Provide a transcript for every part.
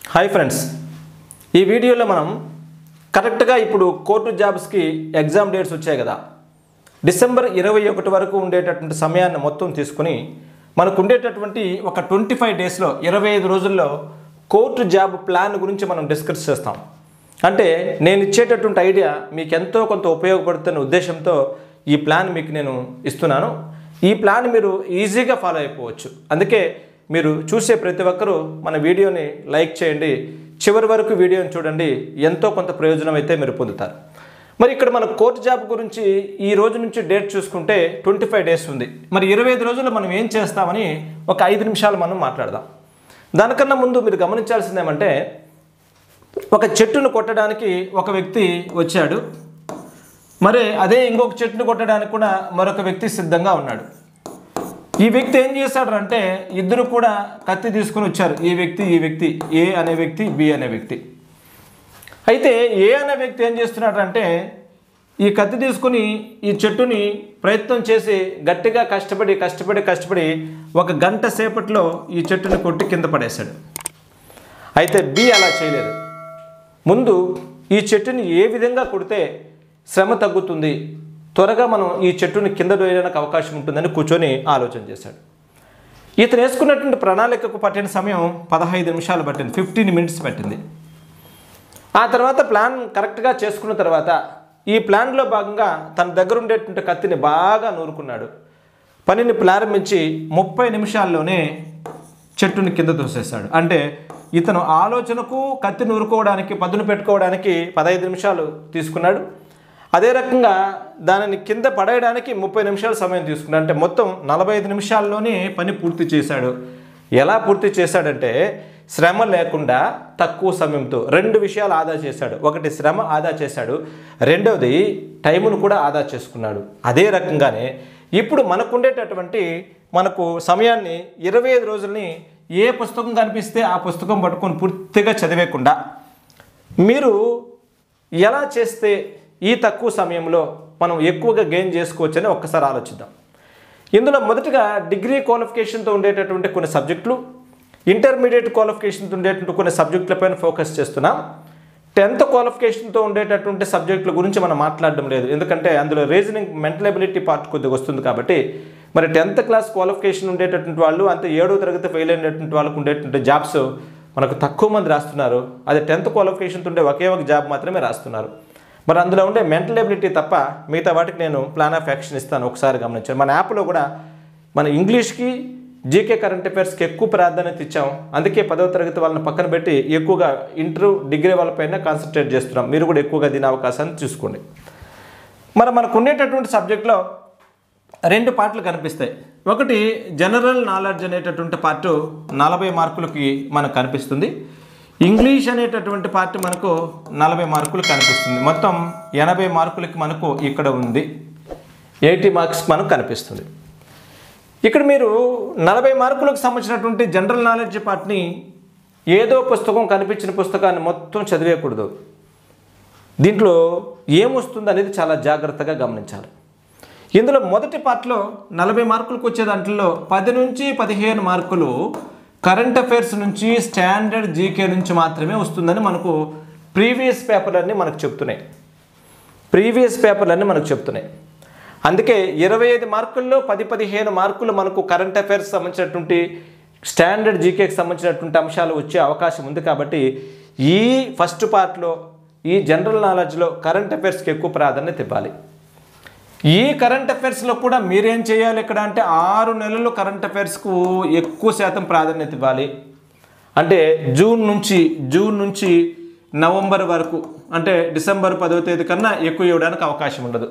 hi friends ఈ వీడియోలో మనం కరెక్ట్గా ఇప్పుడు కోర్టు జాబ్స్కి ఎగ్జామ్ డేట్స్ వచ్చాయి కదా డిసెంబర్ ఇరవై ఒకటి వరకు ఉండేటటువంటి సమయాన్ని మొత్తం తీసుకుని మనకు ఉండేటటువంటి ఒక ట్వంటీ ఫైవ్ డేస్లో ఇరవై ఐదు రోజుల్లో కోర్టు జాబ్ ప్లాన్ గురించి మనం డిస్కస్ చేస్తాం అంటే నేను ఇచ్చేటటువంటి ఐడియా మీకు ఎంతో కొంత ఉపయోగపడుతున్న ఉద్దేశంతో ఈ ప్లాన్ మీకు నేను ఇస్తున్నాను ఈ ప్లాన్ మీరు ఈజీగా ఫాలో అయిపోవచ్చు అందుకే మీరు చూసే ప్రతి ఒక్కరూ మన వీడియోని లైక్ చేయండి చివరి వరకు వీడియోని చూడండి ఎంతో కొంత ప్రయోజనం అయితే మీరు పొందుతారు మరి ఇక్కడ మన కోర్టు జాబ్ గురించి ఈ రోజు నుంచి డేట్ చూసుకుంటే ట్వంటీ ఫైవ్ డేస్ ఉంది మరి ఇరవై ఐదు రోజుల్లో మనం ఏం చేస్తామని ఒక ఐదు నిమిషాలు మనం మాట్లాడదాం దానికన్నా ముందు మీరు గమనించాల్సింది ఏమంటే ఒక చెట్టును కొట్టడానికి ఒక వ్యక్తి వచ్చాడు మరి అదే ఇంకొక చెట్టును కొట్టడానికి కూడా మరొక వ్యక్తి సిద్ధంగా ఉన్నాడు ఈ వ్యక్తి ఏం చేశాడు అంటే ఇద్దరు కూడా కత్తి తీసుకుని వచ్చారు ఈ వ్యక్తి ఈ వ్యక్తి ఏ అనే వ్యక్తి బి అనే వ్యక్తి అయితే ఏ అనే వ్యక్తి ఏం చేస్తున్నాడు అంటే ఈ కత్తి తీసుకుని ఈ చెట్టుని ప్రయత్నం చేసి గట్టిగా కష్టపడి కష్టపడి కష్టపడి ఒక గంట సేపట్లో ఈ చెట్టుని కొట్టి కింద పడేశాడు అయితే బి అలా చేయలేదు ముందు ఈ చెట్టుని ఏ విధంగా కొడితే శ్రమ తగ్గుతుంది త్వరగా మనం ఈ చెట్టుని కింద వేయడానికి అవకాశం ఉంటుందని కూర్చొని ఆలోచన చేశాడు ఇతను వేసుకున్నటువంటి ప్రణాళికకు పట్టిన సమయం పదహైదు నిమిషాలు పట్టింది ఫిఫ్టీన్ మినిట్స్ పట్టింది ఆ తర్వాత ప్లాన్ కరెక్ట్గా చేసుకున్న తర్వాత ఈ ప్లాన్లో భాగంగా తన దగ్గర ఉండేటువంటి కత్తిని బాగా నూరుకున్నాడు పనిని ప్రారంభించి ముప్పై నిమిషాల్లోనే చెట్టుని కింద తోసేశాడు అంటే ఇతను ఆలోచనకు కత్తి నూరుకోవడానికి పదును పెట్టుకోవడానికి పదహైదు నిమిషాలు తీసుకున్నాడు అదే రకంగా దానిని కింద పడేయడానికి ముప్పై నిమిషాల సమయం తీసుకున్నాడు అంటే మొత్తం నలభై ఐదు నిమిషాల్లోనే పని పూర్తి చేశాడు ఎలా పూర్తి చేశాడంటే శ్రమ లేకుండా తక్కువ సమయంతో రెండు విషయాలు ఆదా చేశాడు ఒకటి శ్రమ ఆదా చేశాడు రెండవది టైమును కూడా ఆదా చేసుకున్నాడు అదే రకంగానే ఇప్పుడు మనకుండేటటువంటి మనకు సమయాన్ని ఇరవై ఐదు రోజుల్ని ఏ పుస్తకం కనిపిస్తే ఆ పుస్తకం పట్టుకొని పూర్తిగా చదివేయకుండా మీరు ఎలా చేస్తే ఈ తక్కువ సమయంలో మనం ఎక్కువగా గెయిన్ చేసుకోవచ్చని ఒక్కసారి ఆలోచిద్దాం ఇందులో మొదటగా డిగ్రీ క్వాలిఫికేషన్తో ఉండేటటువంటి కొన్ని సబ్జెక్టులు ఇంటర్మీడియట్ క్వాలిఫికేషన్తో ఉండేటువంటి కొన్ని సబ్జెక్టులపైన ఫోకస్ చేస్తున్నాం టెన్త్ క్వాలిఫికేషన్తో ఉండేటటువంటి సబ్జెక్టుల గురించి మనం మాట్లాడడం లేదు ఎందుకంటే అందులో రీజనింగ్ మెంటల్ ఎబిలిటీ పార్ట్ కొద్దిగా వస్తుంది కాబట్టి మరి టెన్త్ క్లాస్ క్వాలిఫికేషన్ ఉండేటటువంటి వాళ్ళు అంతే ఏడో తరగతి ఫెయిల్ అయినటువంటి వాళ్ళకు ఉండేటువంటి జాబ్స్ మనకు తక్కువ మంది రాస్తున్నారు అది టెన్త్ క్వాలిఫికేషన్తో ఉండే ఒకే ఒక జాబ్ మాత్రమే రాస్తున్నారు మరి అందులో ఉండే మెంటల్ ఎబిలిటీ తప్ప మిగతా వాటికి నేను ప్లాన్ ఆఫ్ యాక్షన్ ఇస్తాను ఒకసారి గమనించాను మన యాప్లో కూడా మన ఇంగ్లీష్కి జీకే కరెంట్ అఫైర్స్కి ఎక్కువ ప్రాధాన్యత ఇచ్చాం అందుకే పదవ తరగతి వాళ్ళని పక్కన పెట్టి ఎక్కువగా ఇంటర్ డిగ్రీ వాళ్ళపైన కాన్సన్ట్రేట్ చేస్తున్నాం మీరు కూడా ఎక్కువగా దీని అవకాశాన్ని చూసుకోండి మరి మనకు ఉండేటటువంటి సబ్జెక్ట్లో రెండు పార్ట్లు కనిపిస్తాయి ఒకటి జనరల్ నాలెడ్జ్ అనేటటువంటి పార్టు నలభై మార్కులకి మనకు కనిపిస్తుంది ఇంగ్లీష్ అనేటటువంటి పార్ట్ మనకు నలభై మార్కులు కనిపిస్తుంది మొత్తం ఎనభై మార్కులకి మనకు ఇక్కడ ఉంది ఎయిటీ మార్క్స్ మనకు కనిపిస్తుంది ఇక్కడ మీరు నలభై మార్కులకు సంబంధించినటువంటి జనరల్ నాలెడ్జ్ పార్ట్ని ఏదో పుస్తకం కనిపించిన పుస్తకాన్ని మొత్తం చదివేయకూడదు దీంట్లో ఏమొస్తుంది అనేది చాలా జాగ్రత్తగా గమనించాలి ఇందులో మొదటి పార్ట్లో నలభై మార్కులకు వచ్చే దాంట్లో పది నుంచి పదిహేను మార్కులు కరెంట్ అఫైర్స్ నుంచి స్టాండర్డ్ జీకే నుంచి మాత్రమే వస్తుందని మనకు ప్రీవియస్ పేపర్లన్నీ మనకు చెప్తున్నాయి ప్రీవియస్ పేపర్లన్నీ మనకు చెప్తున్నాయి అందుకే ఇరవై ఐదు మార్కుల్లో పది పదిహేను మార్కులు మనకు కరెంట్ అఫైర్స్ సంబంధించినటువంటి స్టాండర్డ్ జీకేకి సంబంధించినటువంటి అంశాలు వచ్చే అవకాశం ఉంది కాబట్టి ఈ ఫస్ట్ పార్ట్లో ఈ జనరల్ నాలెడ్జ్లో కరెంట్ అఫైర్స్కి ఎక్కువ ప్రాధాన్యత ఇవ్వాలి ఈ కరెంట్ అఫైర్స్లో కూడా మీరేం చేయాలి ఇక్కడ అంటే ఆరు నెలలు కరెంట్ అఫైర్స్కు ఎక్కువ శాతం ప్రాధాన్యత ఇవ్వాలి అంటే జూన్ నుంచి జూన్ నుంచి నవంబర్ వరకు అంటే డిసెంబర్ పదవ తేదీ కన్నా ఎక్కువ ఇవ్వడానికి అవకాశం ఉండదు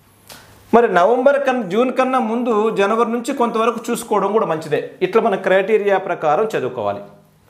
మరి నవంబర్ కన్నా జూన్ కన్నా ముందు జనవరి నుంచి కొంతవరకు చూసుకోవడం కూడా మంచిదే ఇట్లా మన క్రైటీరియా ప్రకారం చదువుకోవాలి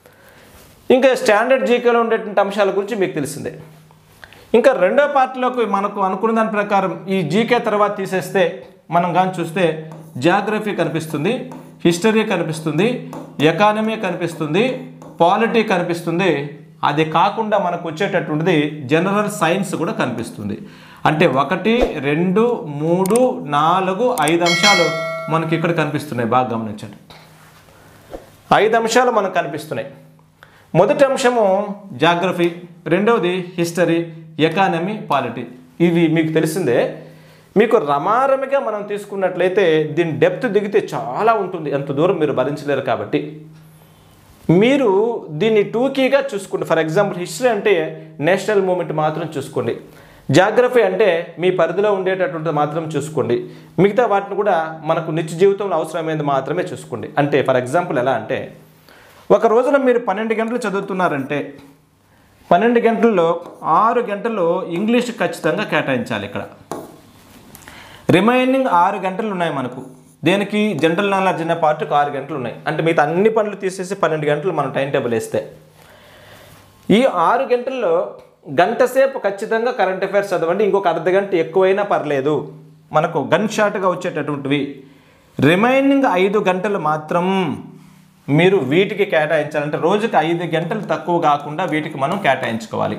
ఇంకా స్టాండర్డ్ జీకేలో ఉండేటువంటి అంశాల గురించి మీకు తెలిసిందే ఇంకా రెండో పార్ట్లోకి మనకు అనుకున్న దాని ప్రకారం ఈ జీకే తర్వాత తీసేస్తే మనం కానీ చూస్తే జాగ్రఫీ కనిపిస్తుంది హిస్టరీ కనిపిస్తుంది ఎకానమీ కనిపిస్తుంది పాలిటీ కనిపిస్తుంది అది కాకుండా మనకు వచ్చేటటువంటిది జనరల్ సైన్స్ కూడా కనిపిస్తుంది అంటే ఒకటి రెండు మూడు నాలుగు ఐదు అంశాలు మనకి ఇక్కడ కనిపిస్తున్నాయి బాగా గమనించండి ఐదు అంశాలు మనకు కనిపిస్తున్నాయి మొదటి అంశము జాగ్రఫీ రెండవది హిస్టరీ ఎకానమీ పాలిటీ ఇవి మీకు తెలిసిందే మీకు రమారమిగా మనం తీసుకున్నట్లయితే దీని డెప్త్ దిగితే చాలా ఉంటుంది ఎంత దూరం మీరు భరించలేరు కాబట్టి మీరు దీన్ని టూకీగా చూసుకోండి ఫర్ ఎగ్జాంపుల్ హిస్టరీ అంటే నేషనల్ మూమెంట్ మాత్రం చూసుకోండి జాగ్రఫీ అంటే మీ పరిధిలో ఉండేటటువంటి మాత్రం చూసుకోండి మిగతా వాటిని కూడా మనకు నిత్య జీవితంలో అవసరమైనది మాత్రమే చూసుకోండి అంటే ఫర్ ఎగ్జాంపుల్ ఎలా అంటే ఒక రోజున మీరు పన్నెండు గంటలు చదువుతున్నారంటే పన్నెండు గంటల్లో ఆరు గంటలు ఇంగ్లీష్ ఖచ్చితంగా కేటాయించాలి ఇక్కడ రిమైనింగ్ ఆరు గంటలు ఉన్నాయి మనకు దేనికి జనరల్ నాలెడ్జ్ అనే పార్ట్కి ఆరు గంటలు ఉన్నాయి అంటే మిగతా అన్ని పనులు తీసేసి పన్నెండు గంటలు మనం టైం టేబుల్ వేస్తే ఈ ఆరు గంటల్లో గంట సేపు ఖచ్చితంగా కరెంట్ అఫైర్స్ చదవండి ఇంకొక అర్ధ గంట ఎక్కువైనా పర్లేదు మనకు గన్ షాట్గా వచ్చేటటువంటివి రిమైనింగ్ ఐదు గంటలు మాత్రం మీరు వీటికి కేటాయించాలంటే రోజుకి ఐదు గంటలు తక్కువ కాకుండా వీటికి మనం కేటాయించుకోవాలి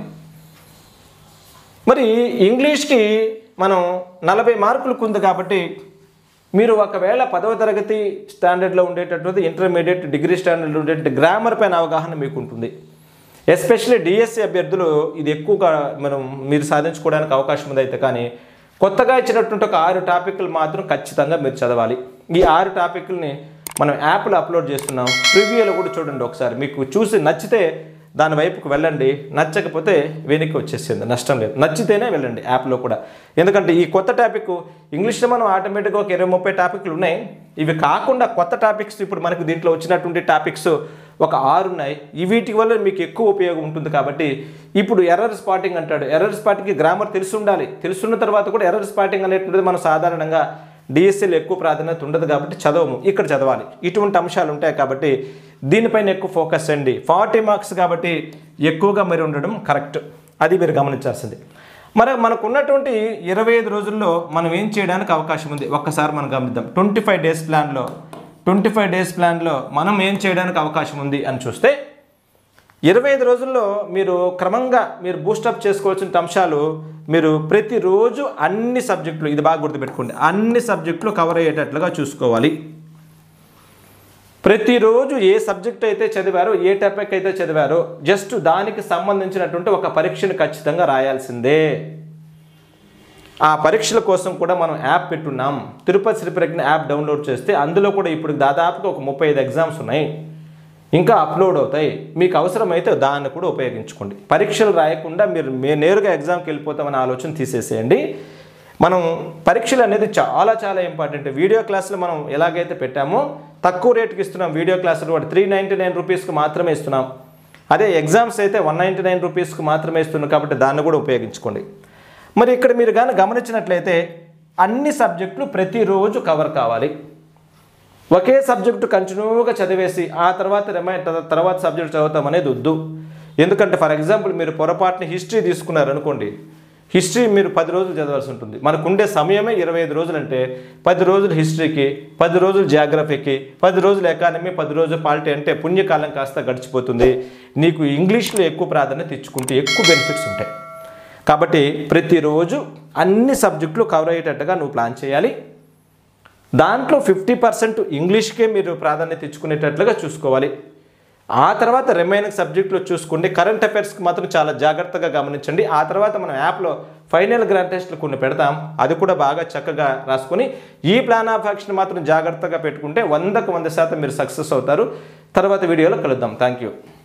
మరి ఇంగ్లీష్కి మనం నలభై మార్కులకు ఉంది కాబట్టి మీరు ఒకవేళ పదవ తరగతి స్టాండర్డ్లో ఉండేటటువంటి ఇంటర్మీడియట్ డిగ్రీ స్టాండర్డ్లో ఉండేటువంటి గ్రామర్ పైన అవగాహన మీకు ఉంటుంది ఎస్పెషల్లీ డిఎస్సి అభ్యర్థులు ఇది ఎక్కువగా మనం మీరు సాధించుకోవడానికి అవకాశం ఉంది అయితే కానీ కొత్తగా ఇచ్చినటువంటి ఒక ఆరు టాపిక్లు మాత్రం ఖచ్చితంగా మీరు చదవాలి ఈ ఆరు టాపిక్లని మనం యాప్లో అప్లోడ్ చేస్తున్నాం ప్రివ్యూలో కూడా చూడండి ఒకసారి మీకు చూసి నచ్చితే దాని వైపుకు వెళ్ళండి నచ్చకపోతే వెనక్కి వచ్చేసింది నష్టం లేదు నచ్చితేనే వెళ్ళండి యాప్లో కూడా ఎందుకంటే ఈ కొత్త టాపిక్ ఇంగ్లీష్లో మనం ఆటోమేటిక్గా ఒక ఇరవై ముప్పై టాపిక్లు ఉన్నాయి ఇవి కాకుండా కొత్త టాపిక్స్ ఇప్పుడు మనకు దీంట్లో వచ్చినటువంటి టాపిక్స్ ఒక ఆరు ఉన్నాయి ఈ వీటి వల్ల మీకు ఎక్కువ ఉపయోగం ఉంటుంది కాబట్టి ఇప్పుడు ఎర్రర్ స్పాటింగ్ అంటాడు ఎర్రర్ స్పాటింగ్కి గ్రామర్ తెలిసి ఉండాలి తెలుసున్న తర్వాత కూడా ఎర్రర్ స్పాటింగ్ అనేటువంటిది మనం సాధారణంగా డిఎస్సీలో ఎక్కువ ప్రాధాన్యత ఉండదు కాబట్టి చదవము ఇక్కడ చదవాలి ఇటువంటి అంశాలు ఉంటాయి కాబట్టి దీనిపైన ఎక్కువ ఫోకస్ అండి ఫార్టీ మార్క్స్ కాబట్టి ఎక్కువగా మరి ఉండడం కరెక్ట్ అది మీరు గమనించాల్సింది మరి మనకు ఉన్నటువంటి ఇరవై ఐదు రోజుల్లో మనం ఏం చేయడానికి అవకాశం ఉంది ఒక్కసారి మనం గమనిద్దాం ట్వంటీ ఫైవ్ డేస్ ప్లాన్లో ట్వంటీ ఫైవ్ డేస్ ప్లాన్లో మనం ఏం చేయడానికి అవకాశం ఉంది అని చూస్తే ఇరవై ఐదు రోజుల్లో మీరు క్రమంగా మీరు బూస్టప్ చేసుకోవాల్సిన అంశాలు మీరు ప్రతిరోజు అన్ని సబ్జెక్టులు ఇది బాగా గుర్తుపెట్టుకోండి అన్ని సబ్జెక్టులు కవర్ అయ్యేటట్లుగా చూసుకోవాలి ప్రతిరోజు ఏ సబ్జెక్ట్ అయితే చదివారో ఏ టాపిక్ అయితే చదివారో జస్ట్ దానికి సంబంధించినటువంటి ఒక పరీక్షను ఖచ్చితంగా రాయాల్సిందే ఆ పరీక్షల కోసం కూడా మనం app పెట్టున్నాం Tirupati Sriprajna app download చేస్తే అందులో కూడా ఇప్పుడు దాదాపుగా ఒక ముప్పై ఐదు ఎగ్జామ్స్ ఉన్నాయి ఇంకా అప్లోడ్ అవుతాయి మీకు అవసరమైతే దాన్ని కూడా ఉపయోగించుకోండి పరీక్షలు రాయకుండా మీరు మే నేరుగా ఎగ్జామ్కి వెళ్ళిపోతామనే ఆలోచన తీసేసేయండి మనం పరీక్షలు అనేది చాలా చాలా ఇంపార్టెంట్ వీడియో క్లాసులు మనం ఎలాగైతే పెట్టామో తక్కువ రేటుకి ఇస్తున్నాం వీడియో క్లాసులు వాటి త్రీ నైంటీ నైన్ రూపీస్కి మాత్రమే ఇస్తున్నాం అదే ఎగ్జామ్స్ అయితే వన్ నైంటీ నైన్ రూపీస్కి మాత్రమే ఇస్తున్నాం కాబట్టి దాన్ని కూడా ఉపయోగించుకోండి మరి ఇక్కడ మీరు కానీ గమనించినట్లయితే అన్ని సబ్జెక్టులు ప్రతిరోజు కవర్ కావాలి ఒకే సబ్జెక్టు కంటిన్యూగా చదివేసి ఆ తర్వాత రిమై తర్వాత సబ్జెక్ట్ చదువుతాం అనేది వద్దు ఎందుకంటే ఫర్ ఎగ్జాంపుల్ మీరు పొరపాటున హిస్టరీ తీసుకున్నారనుకోండి హిస్టరీ మీరు పది రోజులు చదవాల్సి ఉంటుంది మనకు ఉండే సమయమే ఇరవై ఐదు రోజులు అంటే పది రోజులు హిస్టరీకి పది రోజులు జాగ్రఫీకి పది రోజులు ఎకానమీ పది రోజులు పాలిటీ అంటే పుణ్యకాలం కాస్త గడిచిపోతుంది నీకు ఇంగ్లీష్లో ఎక్కువ ప్రాధాన్యత ఇచ్చుకుంటే ఎక్కువ బెనిఫిట్స్ ఉంటాయి కాబట్టి ప్రతిరోజు అన్ని సబ్జెక్టులు కవర్ అయ్యేటట్టుగా నువ్వు ప్లాన్ చేయాలి దాంట్లో ఫిఫ్టీ పర్సెంట్ ఇంగ్లీష్కే మీరు ప్రాధాన్యత ఇచ్చుకునేటట్లుగా చూసుకోవాలి ఆ తర్వాత రిమైనింగ్ సబ్జెక్టులు చూసుకోండి కరెంట్ అఫైర్స్కి మాత్రం చాలా జాగ్రత్తగా గమనించండి ఆ తర్వాత మనం యాప్లో ఫైనల్ గ్రాండ్ టెస్ట్లు కొన్ని పెడతాం అది కూడా బాగా చక్కగా రాసుకొని ఈ ప్లాన్ ఆఫ్ యాక్షన్ మాత్రం జాగ్రత్తగా పెట్టుకుంటే వందకు వంద శాతం మీరు సక్సెస్ అవుతారు తర్వాత వీడియోలో కలుద్దాం థ్యాంక్ యూ